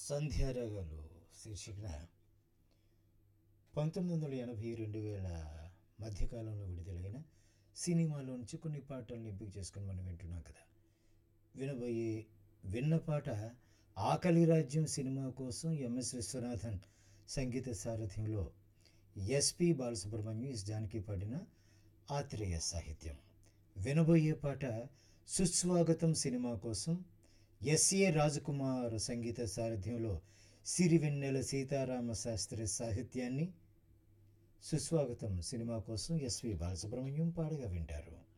సంధ్యారాగాలు శీర్షికన పంతొమ్మిది వందల ఎనభై రెండు వేల మధ్యకాలంలో విడుదలైన సినిమాలో నుంచి కొన్ని పాటలను ఎంపిక చేసుకొని మనం వింటున్నాం కదా వినబోయే విన్న పాట ఆకలి రాజ్యం సినిమా కోసం ఎంఎస్ విశ్వనాథన్ సంగీత సారథ్యంలో ఎస్పి బాలసుబ్రహ్మణ్యం ఎస్ జానకి పాడిన ఆత్రేయ సాహిత్యం వినబోయే పాట సుస్వాగతం సినిమా కోసం ఎస్ఏ రాజకుమార్ సంగీత సారథ్యంలో సిరివెన్నెల సీతారామ శాస్త్రి సాహిత్యాన్ని సుస్వాగతం సినిమా కోసం ఎస్వి బాలసుబ్రహ్మణ్యం పాడగా వింటారు